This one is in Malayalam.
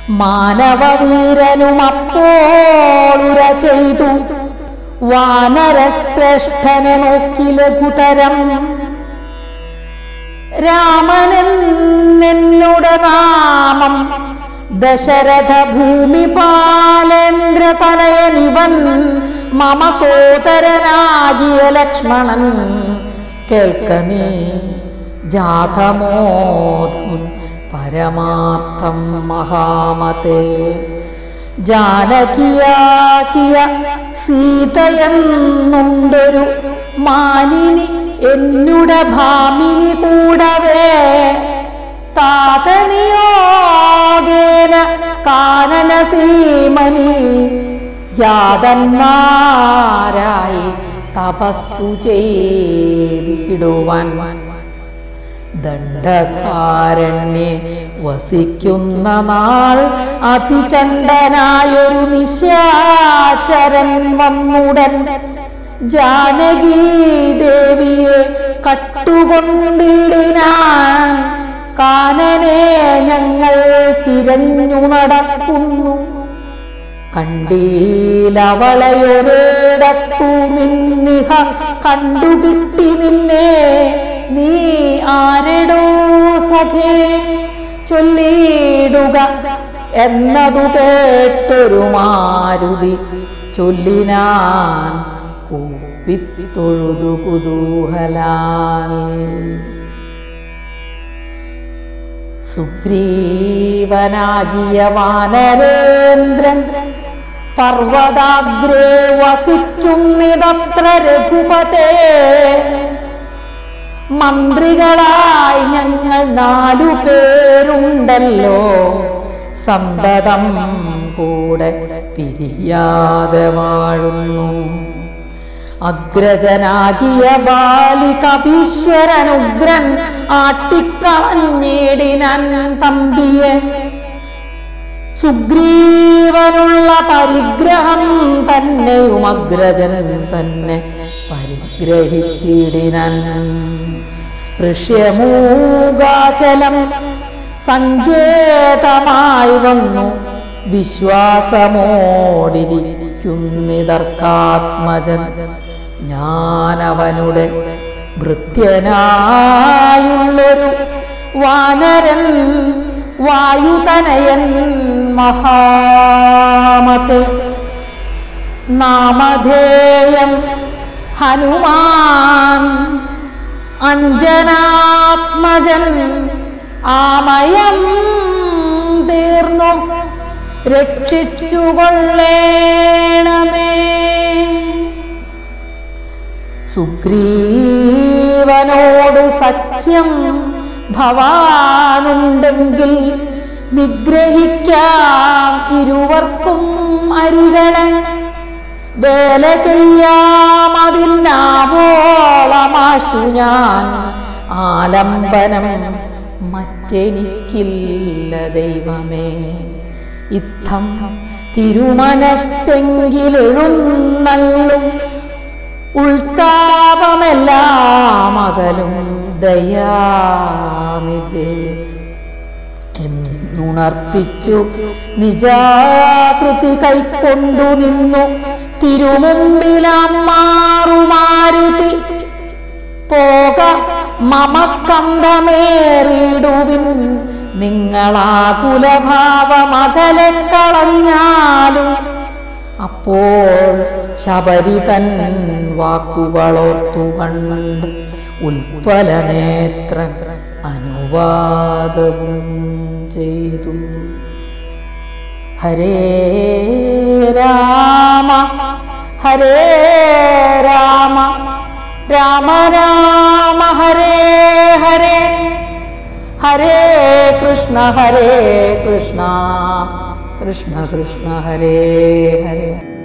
മാനവവീരനുമപ്പോളുര ചെയ്തു വാനരശ്രേഷ്ഠനെ നോക്കി ലഘുതരം രാമനെന്നുടെ നാമം ദശരഥ ഭൂമിപാലേന്ദ്ര തനയനിവൻ മമ സോദരനാകിയ ലക്ഷ്മണൻ കേൾക്ക നീ ജാതമോദം പരമാർത്ഥം മഹാമതേ ജാനകിയാക്കിയ സീതയെന്നുണ്ടൊരു മാനിനി എന്നുടെ ഭാമിനി കൂടവേ താതനിയോഗേന കാനന സീമനി യാതന്മാരായി തപസ്സു ചെയ്തിടുവാൻ ദണ്ഡകാരണ്യെ വസിക്കുന്ന നാൾ അതിചണ്ഡനായൊരു നിശാചരൻ വന്നുടൻ ജാനകി ദേവിയെ കട്ടുകൊണ്ടിടിനാൻ കാനനെ ഞങ്ങൾ തിരഞ്ഞു നടക്കുന്നു കണ്ടീലവളയൊരിടത്തു നിന്നിഹ കണ്ടുകിട്ടി നിന്നെ നീ ആരെടോ സഖേ ചൊല്ലിയിടുക എന്നതു കേട്ടൊരു മാരുതി ചൊല്ലിനാൻ കൂപ്പിത്തൊഴുതു കുതൂഹലാൽ സുഗ്രീവനാകിയ വാനരേന്ദ്രൻ പർവതാഗ്രേ വസിക്കുന്നിതത്ര രഘുപതേ മന്ത്രികളായി ഞങ്ങൾ നാലു പേരുണ്ടല്ലോ സന്തതം കൂടെ പിരിയാതെ വാഴുന്നു അഗ്രജനാകിയ ബാലി കപീശ്വരനുഗ്രൻ ആട്ടിക്കളഞ്ഞേടിനാൻ തമ്പിയെ സുഗ്രീവനുള്ള പരിഗ്രഹം തന്നെയും അഗ്രജൻ തന്നെ പരിഗ്രഹിച്ചിടിനൻ ഋഷ്യമൂകാചലം സങ്കേതമായി വന്നു വിശ്വാസമോടിരിക്കുന്നിതർക്കാത്മജൻ ഞാനവനുടെ ഭൃത്യനായുള്ളൊരു വാനരൻ വായുതനയൻ മഹാമത് നാമധേയം ഹനുമാൻ അഞ്ജനാത്മജൻ ആമയം തീർന്നു രക്ഷിച്ചുകൊള്ളേണമേ സുഗ്രീവനോട് സഖ്യം ഭവാനുണ്ടെങ്കിൽ നിഗ്രഹിക്കാം ഇരുവർക്കും അരികളെ വേല ചെയ്യാമതിനാവോളമാശു ഞാൻ ആലംബനം മറ്റെനിക്കില്ല ദൈവമേ ഇത്തം തിരുമനസ്സെങ്കിലെഴുന്നള്ളും ഉൾത്താപമെല്ലാം അകലും ദയാനിധേ എന്നുണർത്തിച്ചു നിജാകൃതി കൈക്കൊണ്ടു നിന്നു തിരുമുമ്പിലാം മാറുമാരുതി പോക മമസ്കന്ധമേറിടുവിൻ നിങ്ങളാകുലഭാവമകലെ കളഞ്ഞാലും അപ്പോൾ ശബരി തൻ വാക്കുകളോർത്തു കണ്ട് ഉൽപ്പലനേത്രൻ അനുവാദവും ചെയ്തു ഹരേ രാമ ഹരേ രാമ രാമ രാമ ഹരേ ഹരേ ഹരേ കൃഷ്ണ ഹരേ കൃഷ്ണ കൃഷ്ണ കൃഷ്ണ ഹരേ ഹരേ